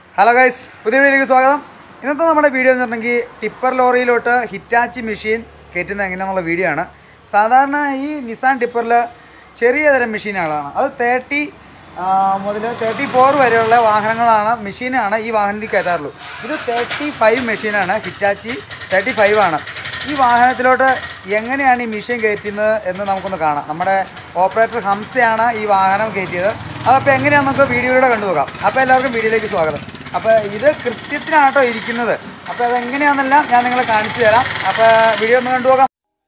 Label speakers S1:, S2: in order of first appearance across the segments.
S1: hello guys പുതിയ വീഡിയോയിലേക്ക് സ്വാഗതം ഇന്നത്തെ നമ്മുടെ വീഡിയോ എന്ന് പറഞ്ഞെങ്കിൽ ടിപ്പർ ലോറിയിലോട്ട് ഹിറ്റാച്ചി മെഷീൻ കയറ്റുന്നത് എങ്ങനെയാണെന്നുള്ള വീഡിയോ ആണ് സാധാരണ ഈ നിസാൻ ടിപ്പറിൽ ചെറിയ തരം മെഷീനുകളാണ് അത് തേർട്ടി മുതൽ തേർട്ടി ഫോർ വരെയുള്ള വാഹനങ്ങളാണ് മെഷീനാണ് ഈ വാഹനത്തിൽ കയറ്റാറുള്ളൂ ഇത് തേർട്ടി ഫൈവ് മെഷീനാണ് ഹിറ്റാച്ചി തേർട്ടി ഫൈവ് ആണ് ഈ വാഹനത്തിലോട്ട് എങ്ങനെയാണ് ഈ മെഷീൻ കയറ്റുന്നത് എന്ന് നമുക്കൊന്ന് കാണാം നമ്മുടെ ഓപ്പറേറ്റർ ഹംസയാണ് ഈ വാഹനം കയറ്റിയത് അതപ്പോൾ എങ്ങനെയാണെന്ന് നമുക്ക് വീഡിയോയിലൂടെ കണ്ടുപോകാം അപ്പോൾ എല്ലാവർക്കും വീഡിയോയിലേക്ക് സ്വാഗതം അപ്പോൾ ഇത് കൃത്യത്തിനാട്ടോ ഇരിക്കുന്നത് അപ്പോൾ അതെങ്ങനെയാണെന്നെല്ലാം ഞാൻ നിങ്ങളെ കാണിച്ചു തരാം അപ്പോൾ വീഡിയോ ഒന്ന് കണ്ടുപോകാം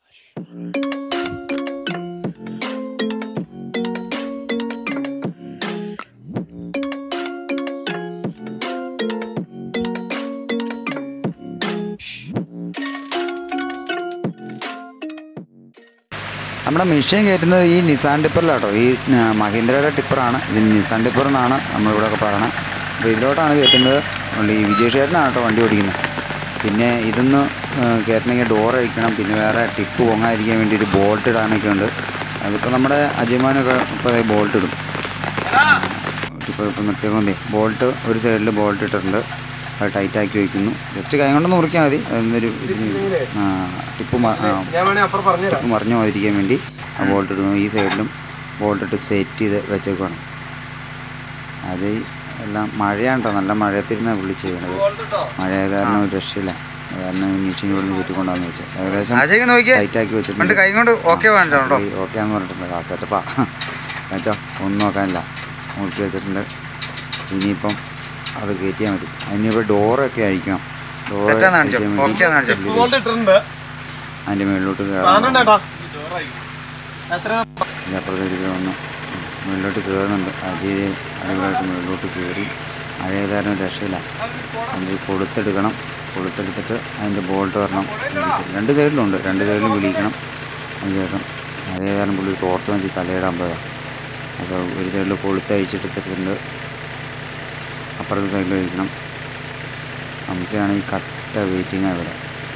S2: നമ്മുടെ മെഷീൻ കയറ്റുന്നത് ഈ നിസാൻ ടിപ്പറിലാട്ടോ ഈ ആ, മഹീന്ദ്രയുടെ ടിപ്പറാണ് ഇത് നിസാൻ ടിപ്പർ എന്നാണ് നമ്മളിവിടെയൊക്കെ പറയണത് അപ്പോൾ ഇതിലോട്ടാണ് കയറ്റുന്നത് അതുകൊണ്ട് ഈ വിജയ് ചേട്ടനാണ് കേട്ടോ വണ്ടി ഓടിക്കുന്നത് പിന്നെ ഇതൊന്ന് ആ, കയറ്റണമെങ്കിൽ ഡോർ അഴിക്കണം പിന്നെ വേറെ ടിപ്പ് പൊങ്ങാതിരിക്കാൻ വേണ്ടി ഒരു ബോൾട്ട് ഇടാനൊക്കെ ഉണ്ട് അതിപ്പോൾ നമ്മുടെ അജയമാനൊക്കെ ഇപ്പോൾ അതേ ബോൾട്ട് ഇടും ഇപ്പോൾ ഇപ്പോൾ നിർത്തിയേക്കുന്നേ ബോൾട്ട് ഒരു സൈഡിൽ ബോൾട്ട് ഇട്ടിട്ടുണ്ട് അത് ടൈറ്റാക്കി വയ്ക്കുന്നു ജസ്റ്റ് കൈ കൊണ്ടൊന്ന് മുറിക്കാൻ മതി അതൊന്നൊരു ഇതിന് ആ, ടിപ്പ് മ- ആ,
S3: ഞാൻ വേണേ അപ്പുറം പറഞ്ഞുതരാം
S2: ടിപ്പ് മറിഞ്ഞു പോകാതിരിക്കാൻ വേണ്ടി ആ ബോൾട്ട് ഇടുന്നു ഈ സൈഡിലും ബോൾട്ട് ഇട്ട് സെറ്റ് ചെയ്ത് വെച്ചേക്കുവാണ് അത് എല്ലാം മഴയാണ് കേട്ടോ നല്ല മഴയത്തിരുന്നാണ് പുള്ളി ചെയ്യണത് മഴ ആയത് കാരണം ഒരു രക്ഷയില്ല അത് കാരണം മെഷീൻ ഇവിടുന്ന് കയറ്റിക്കൊണ്ടാന്ന് വെച്ചാൽ ഏകദേശം
S1: അജയ്ക്ക് നോക്കിയേ
S2: ടൈറ്റാക്കി
S1: പണ്ട്
S2: വെച്ചിട്ടുണ്ട്
S1: കൈ കൊണ്ട് ഓക്കെ വേണ്ട കേട്ടോ
S2: ഓക്കെ എന്ന് പറഞ്ഞിട്ടുണ്ട് ആ സെറ്റപ്പാ വെച്ചോ ഒന്നും നോക്കാനില്ല മുറുക്കി വെച്ചിട്ടുണ്ട് ഇനിയിപ്പം അത് കയറ്റിയാൽ മതി അതിനിപ്പോൾ ഡോറൊക്കെ അഴിക്കണം ഡോറ്
S1: സെറ്റാന്ന് കാണിച്ചോ
S2: അഴിക്കാൻ
S1: ഓക്കെ ആന്ന് കാണിച്ചോ
S2: വേണ്ടി
S3: ഇതുകൊണ്ട് ഇട്ടിട്ടുണ്ട്
S2: അതിൻ്റെ മുകളിലോട്ട്
S3: സാധനം
S2: കയറണം
S3: ചേട്ടാ എത്ര
S2: ഇതിൻ്റെ അപ്പുറത്തേക്ക് വന്ന് മുകളിലോട്ട് കയറുന്നുണ്ട് അജയ് അടിപൊളിയായിട്ട് മുകളിലോട്ട് കയറി മഴ ചെയ്താലും രക്ഷയില്ല അതിൻ്റെ കൊളുത്തെടുക്കണം കൊളുത്തെടുത്തിട്ട് അതിൻ്റെ ബോൾട്ട് വരണം രണ്ട് സൈഡിലുണ്ട് രണ്ട് സൈഡിലും വിളിക്കണം അതിനുശേഷം മഴ ചെയ്താലും പുള്ളി തോർത്ത് വെച്ച് തലയിടാൻ പോയതാണ് അപ്പോൾ ഒരു സൈഡിൽ കൊളുത്ത് അഴിച്ചെടുത്തിട്ടുണ്ട് അപ്പുറത്തെ സൈഡിൽ ഒഴിക്കണം ഹംസയാണ് ഈ കട്ട വെയിറ്റിംഗ് ഇവിടെ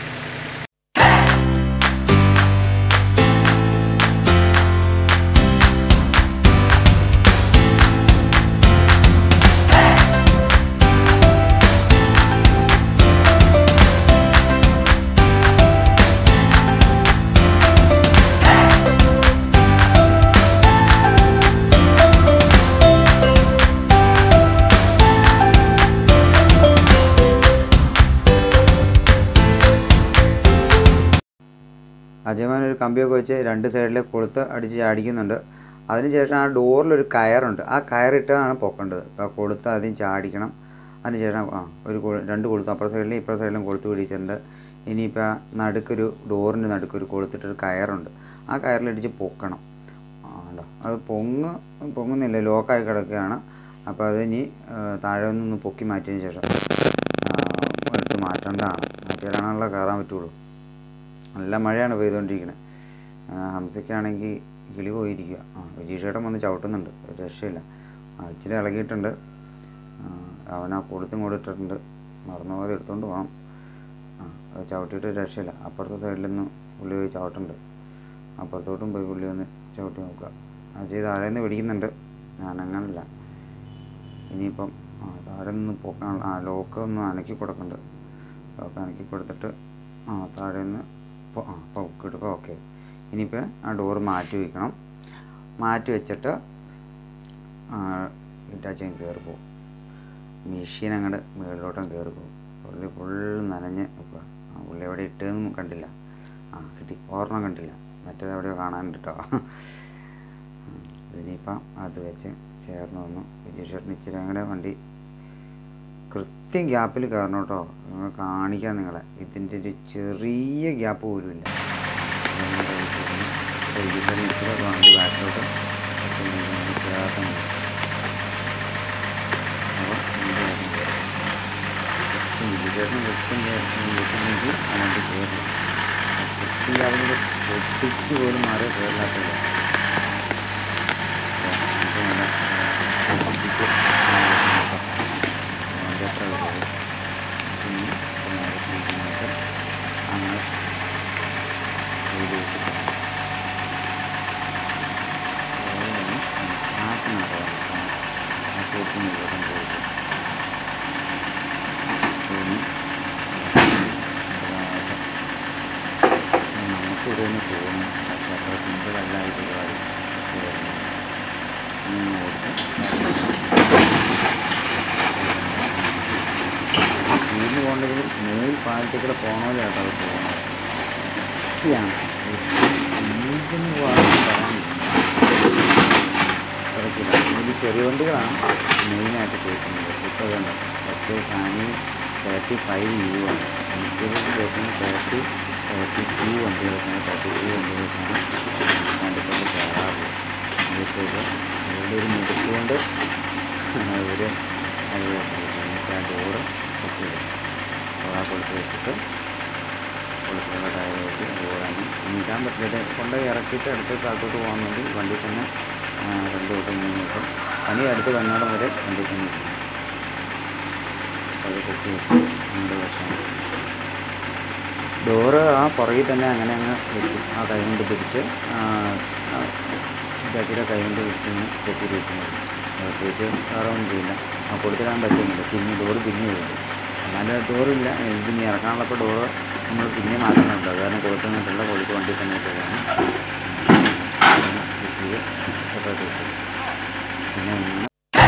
S2: അജയമാൻ ഒരു കമ്പിയൊക്കെ വെച്ച് രണ്ട് സൈഡിലെ കൊളുത്ത് അടിച്ച് ചാടിക്കുന്നുണ്ട് അതിനുശേഷം ആ ഡോറിലൊരു കയറുണ്ട് ആ കയറിട്ടാണ് പൊക്കേണ്ടത് അപ്പോൾ ആ കൊളുത്ത് ആദ്യം ചാടിക്കണം അതിനുശേഷം ആ ഒരു കൊളു രണ്ട് കൊളുത്ത് അപ്പുറ സൈഡിലും ഇപ്പുറ സൈഡിലും കൊളുത്ത് പിടിച്ചിട്ടുണ്ട് ഇനിയിപ്പോൾ ആ നടുക്കൊരു ഡോറിൻ്റെ നടുക്കൊരു കൊളുത്തിട്ടൊരു കയറുണ്ട് ആ കയറിലടിച്ച് പൊക്കണം ആ ഉണ്ടോ അത് പൊങ്ങ് പൊങ്ങുന്നില്ല ലോക്കായി കിടക്കുകയാണ് അപ്പോൾ അത് ഇനി ആ, താഴെ നിന്ന് പൊക്കി മാറ്റിയതിന് ശേഷം ആ, എടുത്ത് മാറ്റേണ്ടതാണ് മാറ്റിയാലാണല്ലോ കയറാൻ പറ്റുള്ളൂ നല്ല മഴയാണ് പെയ്തുകൊണ്ടിരിക്കുന്നത് ഹംസയ്ക്കാണെങ്കിൽ കിളി പോയിരിക്കുക ആ വിജീഷേട്ടൻ വന്ന് ചവിട്ടുന്നുണ്ട് ഒരു രക്ഷയില്ല ആ ഇച്ചിരി ഇളകിയിട്ടുണ്ട് ആ, അവൻ ആ കൊളുത്തും കൂടെ ഇട്ടിട്ടുണ്ട് മറന്നു പോകാതെ എടുത്തുകൊണ്ട് പോകണം ആ അത് ചവിട്ടിയിട്ട് ഒരു രക്ഷയില്ല അപ്പുറത്തെ സൈഡിൽ നിന്ന് പുള്ളി പോയി ചവിട്ടുണ്ട് അപ്പുറത്തോട്ടും പോയി പുള്ളി ഒന്ന് ചവിട്ടി നോക്കുക അജയ് താഴെ നിന്ന് പിടിക്കുന്നുണ്ട് ഞാൻ അങ്ങനല്ല ഇനിയിപ്പം ആ താഴെ നിന്ന് പോക്കാൻ ആ ലോക്ക് ഒന്ന് അനക്കി കൊടുക്കുന്നുണ്ട് ലോക്ക് അനക്കി കൊടുത്തിട്ട് ആ താഴെ നിന്ന് പൊ- ആ പൊക്കിട്ട് ഓക്കെ ഇനിയിപ്പോൾ ആ ഡോറ് മാറ്റി വയ്ക്കണം മാറ്റി വെച്ചിട്ട് ഇറ്റാച്ചൻ കയറി പോകും മെഷീൻ അങ്ങോട്ട് മുകളിലോട്ടും കയറി പോകും പുള്ളി ഫുള്ള് നനഞ്ഞ് നിൽക്കുക ആ പുള്ളി എവിടെ ഇട്ടതെന്നും കണ്ടില്ല ആ കിട്ടി ഓർമ്മ കണ്ടില്ല മറ്റേത് എവിടെയോ കാണാനുണ്ട് കേട്ടോ ഇനിയിപ്പം അത് വെച്ച് ചേർന്ന് വന്നു വിജയ് ചേട്ടൻ ഇച്ചിരി അങ്ങടെ വണ്ടി കൃത്യം ഗ്യാപ്പിൽ കയറണം കേട്ടോ നിങ്ങൾ കാണിക്കാം നിങ്ങളെ ഇതിൻ്റെ ഒരു ചെറിയ ഗ്യാപ്പ് പോലും ഇല്ല വിജയ് ചേട്ടൻ ഇച്ചിരി വണ്ടി ബാക്കിലോട്ട് ചേർത്ത് അപ്പോൾ വിജയചേട്ടൻ വൃത്തം വെച്ചിട്ടുണ്ടെങ്കിൽ അങ്ങോട്ട് കയറി കൃത്യം അതിൻ്റെ പൊട്ടിക്ക് പോലും മാറി കയറില്ലാത്തില്ല പൊട്ടിച്ച് അതിൻ്റെ അത്ര കയറി പിന്നെ നേരെ തിരിഞ്ഞിട്ട് അങ്ങനെ ചെയ്ത് വെച്ചിട്ടുണ്ട് ആക്കിനാട്ടോ ആ കൊടുക്കുന്ന പോയിട്ട് വീടിന് പോകണമെങ്കിൽ നൂൽ പാലത്തിൽ കൂടെ പോകണ പോലെ കേട്ടോ അത് പോകുന്നത് വൃത്തിയാണ് നീറ്റിന് പോകാൻ തിരക്കില്ല ഇതിൽ ചെറിയ വണ്ടികളാണ് മെയിനായിട്ട് കേൾക്കുന്നത് ഇപ്പോൾ ഇതുണ്ട് S K Sany thirty five U ആണ് എനിക്കൊരു കേൾക്കുന്നത് തേർട്ടി തേർട്ടി ടു വണ്ടികളൊക്കെയാണ് തേർട്ടി ടു വണ്ടികളൊക്കെയാണ് സാൻഡിപ്പറിൽ കയറാറുള്ളത് അതിലേക്ക് അതിൻ്റെ ഒരു മിടുക്ക് കൊണ്ട് ഒരു അത് എന്നിട്ട് ആ ഡോറ് പൊക്കിയിടും ഡോറാ കൊടുത്ത് വെച്ചിട്ട് കൊടുത്തിട്ടുള്ള ടയർ വെച്ച് ഡോറാണ് നീക്കാൻ പറ്റില്ല കൊണ്ട് ഇറക്കിയിട്ട് അടുത്ത സ്ഥലത്തോട്ട് പോകാൻ വേണ്ടി വണ്ടി തന്നെ ആ, രണ്ട് തൊട്ട് മൂന്ന് തൊട്ട് പണി അടുത്ത് വന്നോടം വരെ വണ്ടി തന്നെ ഇരിക്കും അത് കൊത്തി വെച്ച് അങ്ങോട്ട് വെച്ചാൽ ഡോറ് ആ പുറകിൽ തന്നെ അങ്ങനെ അങ്ങ് വെക്കും ആ കൈ കൊണ്ട് പിടിച്ച് ചാച്ചിയുടെ കൈ കൊണ്ട് പിടിച്ച് ഇങ്ങനെ കെട്ടി വെക്കുന്നത് പ്രത്യേകിച്ച് വേറെ ഒന്നും ചെയ്യില്ല ആ കൊടുത്തിടാൻ പറ്റുന്നില്ല പിന്നെ ഡോറ് പിന്നെ വരും എന്നാലും ഡോറില്ല ഇതിന് ഇറക്കാനുള്ളപ്പോൾ ഡോറ് നമ്മൾ പിന്നെ മാറ്റുന്നുണ്ട് അത് കാരണം കൊടുക്കുന്നിട്ടുള്ള പൊളിക്ക് വണ്ടി തന്നെ ഇട്ടതാണ് പിന്നെ ഇങ്ങനെ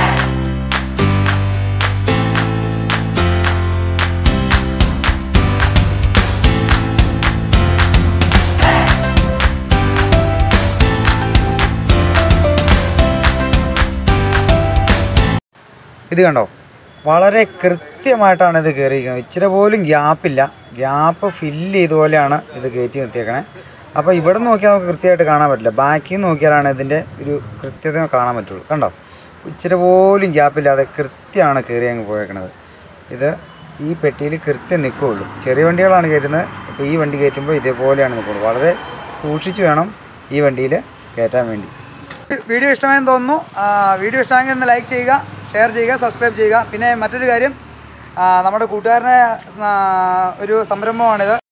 S1: ഇത് കണ്ടോ വളരെ കൃത്യമായിട്ടാണ് ഇത് കയറിയിരിക്കുന്നത് ഇച്ചിരി പോലും ഗ്യാപ്പില്ല ഗ്യാപ്പ് ഫില്ല് ചെയ്ത പോലെയാണ് ഇത് കയറ്റി നിർത്തിയേക്കണേ അപ്പോൾ ഇവിടെ നോക്കിയാൽ നമുക്ക് കൃത്യമായിട്ട് കാണാൻ പറ്റില്ല ബാക്കിൽ നിന്ന് നോക്കിയാലാണ് ഇതിൻ്റെ ഒരു കൃത്യത കാണാൻ പറ്റുള്ളൂ കണ്ടോ ഇച്ചിരി പോലും ഗ്യാപ്പില്ലാതെ കൃത്യമാണ് കയറി അങ്ങ് പോയേക്കണത് ഇത് ഈ പെട്ടിയിൽ കൃത്യം നിൽക്കുകയുള്ളൂ ചെറിയ വണ്ടികളാണ് കയറ്റുന്നത് അപ്പോൾ ഈ വണ്ടി കയറ്റുമ്പോൾ ഇതേപോലെയാണ് നിൽക്കുന്നത് വളരെ സൂക്ഷിച്ച് വേണം ഈ വണ്ടിയിൽ കയറ്റാൻ വേണ്ടി വീഡിയോ ഇഷ്ടമായെന്ന് തോന്നുന്നു ആ, വീഡിയോ ഇഷ്ടമായെങ്കിൽ ഒന്ന് ലൈക്ക് ചെയ്യുക ഷെയർ ചെയ്യുക സബ്സ്ക്രൈബ് ചെയ്യുക പിന്നെ മറ്റൊരു കാര്യം ആ, നമ്മുടെ കൂട്ടുകാരനെ ആ, ഒരു സംരംഭമാണിത്